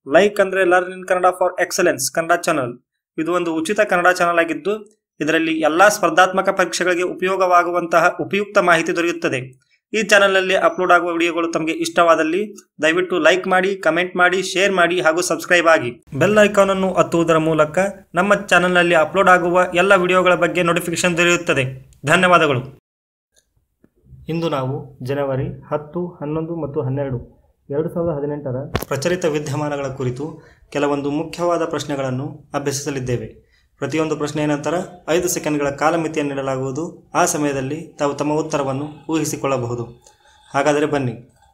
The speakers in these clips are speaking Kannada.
ಲೈಕ್ ಅಂದ್ರೆ learn in Kannada for excellence Kannada channel ಇದು ಒಂದು ಉಚಿತ ಕನ್ನಡ ಚಾನಲ್ ಆಗಿದ್ದು ಇದರಲ್ಲಿ ಎಲ್ಲಾ ಸ್ಪರ್ಧಾತ್ಮಕ ಪರೀಕ್ಷೆಗಳಿಗೆ ಉಪಯೋಗವಾಗುವಂತಹ ಉಪಯುಕ್ತ ಮಾಹಿತಿ ದೊರೆಯುತ್ತದೆ ಈ ಚಾನಲ್ನಲ್ಲಿ ಅಪ್ಲೋಡ್ ಆಗುವ ವಿಡಿಯೋಗಳು ತಮಗೆ ಇಷ್ಟವಾದಲ್ಲಿ ದಯವಿಟ್ಟು ಲೈಕ್ ಮಾಡಿ ಕಮೆಂಟ್ ಮಾಡಿ ಶೇರ್ ಮಾಡಿ ಹಾಗೂ ಸಬ್ಸ್ಕ್ರೈಬ್ ಆಗಿ ಬೆಲ್ ಐಕಾನ್ ಅನ್ನು ಒತ್ತುವುದರ ಮೂಲಕ ನಮ್ಮ ಚಾನಲ್ನಲ್ಲಿ ಅಪ್ಲೋಡ್ ಆಗುವ ಎಲ್ಲ ವಿಡಿಯೋಗಳ ಬಗ್ಗೆ ನೋಟಿಫಿಕೇಶನ್ ದೊರೆಯುತ್ತದೆ ಧನ್ಯವಾದಗಳು ಇಂದು ನಾವು ಜನವರಿ ಹತ್ತು ಹನ್ನೊಂದು ಮತ್ತು ಹನ್ನೆರಡು ಎರಡು ಸಾವಿರದ ಹದಿನೆಂಟರ ಪ್ರಚಲಿತ ವಿದ್ಯಮಾನಗಳ ಕುರಿತು ಕೆಲವೊಂದು ಮುಖ್ಯವಾದ ಪ್ರಶ್ನೆಗಳನ್ನು ಅಭ್ಯಸಿಸಲಿದ್ದೇವೆ ಪ್ರತಿಯೊಂದು ಪ್ರಶ್ನೆಯ ನಂತರ ಐದು ಸೆಕೆಂಡ್ಗಳ ಕಾಲಮಿತಿಯನ್ನು ನೀಡಲಾಗುವುದು ಆ ಸಮಯದಲ್ಲಿ ತಾವು ತಮ್ಮ ಉತ್ತರವನ್ನು ಊಹಿಸಿಕೊಳ್ಳಬಹುದು ಹಾಗಾದರೆ ಬನ್ನಿ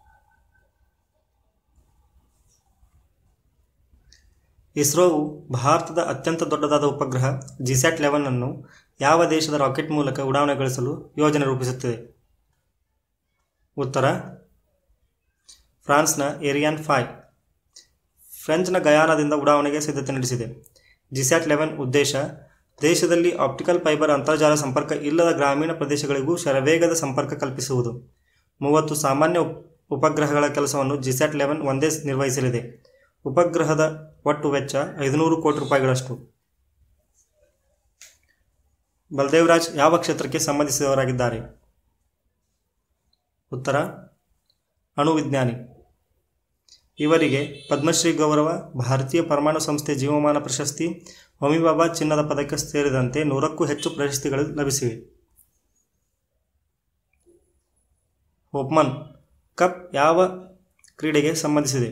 ಇಸ್ರೋವು ಭಾರತದ ಅತ್ಯಂತ ದೊಡ್ಡದಾದ ಉಪಗ್ರಹ ಜಿಸ್ಯಾಟ್ ಲೆವೆನ್ ಅನ್ನು ಯಾವ ದೇಶದ ರಾಕೆಟ್ ಮೂಲಕ ಉಡಾವಣೆಗೊಳಿಸಲು ಯೋಜನೆ ರೂಪಿಸುತ್ತಿದೆ ಉತ್ತರ ಫ್ರಾನ್ಸ್ನ ಏರಿಯಾನ್ ಫೈವ್ ಫ್ರೆಂಚ್ನ ಗಯಾನದಿಂದ ಉಡಾವಣೆಗೆ ಸಿದ್ಧತೆ ನಡೆಸಿದೆ ಜಿಸ್ಯಾಟ್ ಲೆವೆನ್ ಉದ್ದೇಶ ದೇಶದಲ್ಲಿ ಆಪ್ಟಿಕಲ್ ಫೈಬರ್ ಅಂತರ್ಜಾಲ ಸಂಪರ್ಕ ಇಲ್ಲದ ಗ್ರಾಮೀಣ ಪ್ರದೇಶಗಳಿಗೂ ಶರವೇಗದ ಸಂಪರ್ಕ ಕಲ್ಪಿಸುವುದು ಮೂವತ್ತು ಸಾಮಾನ್ಯ ಉಪ್- ಉಪಗ್ರಹಗಳ ಕೆಲಸವನ್ನು ಜಿಸ್ಯಾಟ್ ಲೆವೆನ್ ಒಂದೇ ನಿರ್ವಹಿಸಲಿದೆ ಉಪಗ್ರಹದ ಒಟ್ಟು ವೆಚ್ಚ ಐದುನೂರು ಕೋಟಿ ರೂಪಾಯಿಗಳಷ್ಟು ಬಲದೇವರಾಜ್ ಯಾವ ಕ್ಷೇತ್ರಕ್ಕೆ ಸಂಬಂಧಿಸಿದವರಾಗಿದ್ದಾರೆ ಉತ್ತರ ಅಣುವಿಜ್ಞಾನಿ ಇವರಿಗೆ ಪದ್ಮಶ್ರೀ ಗೌರವ ಭಾರತೀಯ ಪರಮಾಣು ಸಂಸ್ಥೆ ಜೀವಮಾನ ಪ್ರಶಸ್ತಿ ಹೋಮಿಬಾಬಾ ಚಿನ್ನದ ಪದಕ ಸೇರಿದಂತೆ ನೂರಕ್ಕೂ ಹೆಚ್ಚು ಪ್ರಶಸ್ತಿಗಳು ಲಭಿಸಿವೆ ಹೋಪ್ಮನ್ ಕಪ್ ಯಾವ ಕ್ರೀಡೆಗೆ ಸಂಬಂಧಿಸಿದೆ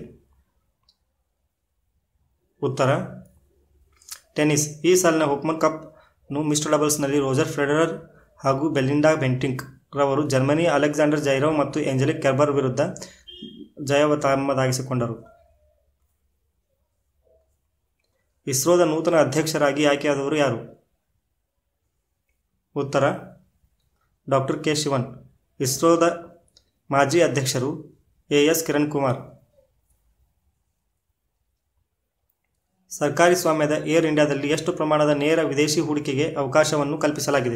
ಉತ್ತರ ಟೆನ್ನಿಸ್ ಈ ಸಾಲಿನ ಹೋಪ್ಮನ್ ಕಪ್ನು ಮಿಸ್ಟರ್ ಡಬಲ್ಸ್ನಲ್ಲಿ ರೋಜರ್ ಫೆಡರರ್ ಹಾಗೂ ಬೆಲಿಂಡಾ ಬೆಂಟಿಂಕ್ ರವರು ಜರ್ಮನಿಯ ಅಲೆಕ್ಸಾಂಡರ್ ಜೈರೋವ್ ಮತ್ತು ಏಂಜಲಿಕ್ ಕೆರ್ಬರ್ ವಿರುದ್ಧ ಜಯವ ತಮ್ಮದಾಗಿಸಿಕೊಂಡರು ಇಸ್ರೋದ ನೂತನ ಅಧ್ಯಕ್ಷರಾಗಿ ಆಯ್ಕೆಯಾದವರು ಯಾರು ಉತ್ತರ ಡಾಕ್ಟರ್ ಕೆ ಶಿವನ್ ಇಸ್ರೋದ ಮಾಜಿ ಅಧ್ಯಕ್ಷರು ಎ ಎಸ್ ಕಿರಣ್ ಕುಮಾರ್ ಸರ್ಕಾರಿ ಸ್ವಾಮ್ಯದ ಏರ್ ಇಂಡಿಯಾದಲ್ಲಿ ಎಷ್ಟು ಪ್ರಮಾಣದ ನೇರ ವಿದೇಶಿ ಹೂಡಿಕೆಗೆ ಅವಕಾಶವನ್ನು ಕಲ್ಪಿಸಲಾಗಿದೆ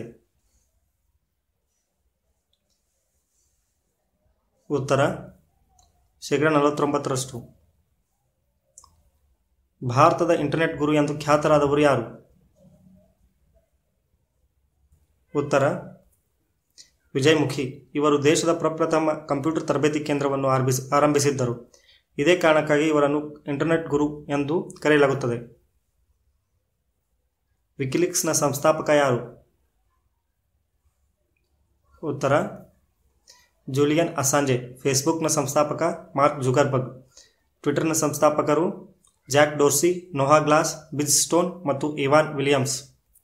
ಉತ್ತರ ಶೇಕಡ ನಲವತ್ತೊಂಬತ್ತರಷ್ಟು ಭಾರತದ ಇಂಟರ್ನೆಟ್ ಗುರು ಎಂದು ಖ್ಯಾತರಾದವರು ಯಾರು ಉತ್ತರ ವಿಜಯ್ ಮುಖಿ ಇವರು ದೇಶದ ಪ್ರಪ್ರಥಮ ಕಂಪ್ಯೂಟರ್ ತರಬೇತಿ ಕೇಂದ್ರವನ್ನು ಆರಂಭಿಸಿ ಆರಂಭಿಸಿದ್ದರು ಇದೇ ಕಾರಣಕ್ಕಾಗಿ ಇವರನ್ನು ಇಂಟರ್ನೆಟ್ ಗುರು ಎಂದು ಕರೆಯಲಾಗುತ್ತದೆ ವಿಕಿಲಿಕ್ಸ್ನ ಸಂಸ್ಥಾಪಕ ಯಾರು ಉತ್ತರ ಜೂಲಿಯನ್ ಅಸಾಂಜೆ ಫೇಸ್ಬುಕ್ನ ಸಂಸ್ಥಾಪಕ ಮಾರ್ಕ್ ಜುಗರ್ಬರ್ಗ್ ಟ್ವಿಟರ್ನ ಸಂಸ್ಥಾಪಕರು Jack Dorsey Noah Glass Biz Stone ಮತ್ತು ಇವಾನ್ ವಿಲಿಯಮ್ಸ್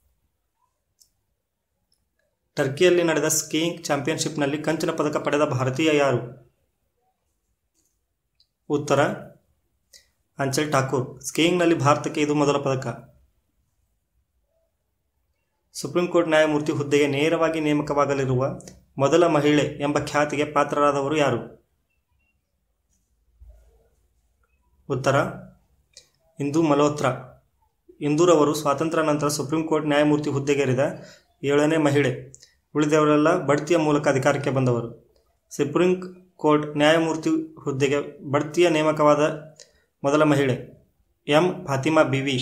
ಟರ್ಕಿಯಲ್ಲಿ ನಡೆದ ಸ್ಕೀಯಿಂಗ್ ಚಾಂಪಿಯನ್ಶಿಪ್ನಲ್ಲಿ ಕಂಚಿನ ಪದಕ ಪಡೆದ ಭಾರತೀಯ ಯಾರು ಉತ್ತರ ಅಂಚಲ್ ಠಾಕೂರ್ ಸ್ಕೀಯಿಂಗ್ನಲ್ಲಿ ಭಾರತಕ್ಕೆ ಇದು ಮೊದಲ ಪದಕ ಸುಪ್ರೀಂ ಕೋರ್ಟ್ ನ್ಯಾಯಮೂರ್ತಿ ಹುದ್ದೆಗೆ ನೇರವಾಗಿ ನೇಮಕವಾಗಲಿರುವ ಮೊದಲ ಮಹಿಳೆ ಎಂಬ ಖ್ಯಾತಿಗೆ ಪಾತ್ರರಾದವರು ಯಾರು ಉತ್ತರ ಇಂದು ಮಲ್ಹೋತ್ರಾ ಇಂದೂರವರು ಸ್ವಾತಂತ್ರ್ಯ ನಂತರ ಸುಪ್ರೀಂ ಕೋರ್ಟ್ ನ್ಯಾಯಮೂರ್ತಿ ಹುದ್ದೆಗೇರಿದ ಏಳನೇ ಮಹಿಳೆ ಉಳಿದವರೆಲ್ಲ ಬಡ್ತಿಯ ಮೂಲಕ ಅಧಿಕಾರಕ್ಕೆ ಬಂದವರು ಸುಪ್ರೀಂ ಕೋರ್ಟ್ ನ್ಯಾಯಮೂರ್ತಿ ಹುದ್ದೆಗೆ ಬಡ್ತಿಯ ನೇಮಕವಾದ ಮೊದಲ ಮಹಿಳೆ ಎಂ ಫಾತಿಮಾ ಬಿವಿ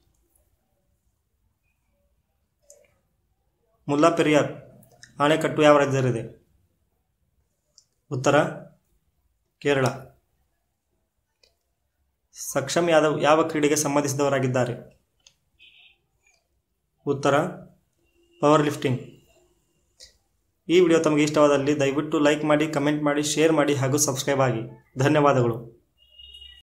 ಮುಲ್ಲಾ ಪೆರಿಯಾರ್ ಅಣೆಕಟ್ಟು ಯಾವ ರಾಜ್ಯದಲ್ಲಿದೆ ಉತ್ತರ ಕೇರಳ ಸಕ್ಷಮ್ ಯಾದವ್ ಯಾವ ಕ್ರೀಡೆಗೆ ಸಂಬಂಧಿಸಿದವರಾಗಿದ್ದಾರೆ ಉತ್ತರ ಪವರ್ ಲಿಫ್ಟಿಂಗ್ ಈ ವಿಡಿಯೋ ತಮಗೆ ಇಷ್ಟವಾದಲ್ಲಿ ದಯವಿಟ್ಟು ಲೈಕ್ ಮಾಡಿ ಕಮೆಂಟ್ ಮಾಡಿ ಶೇರ್ ಮಾಡಿ ಹಾಗೂ ಸಬ್ಸ್ಕ್ರೈಬ್ ಆಗಿ ಧನ್ಯವಾದಗಳು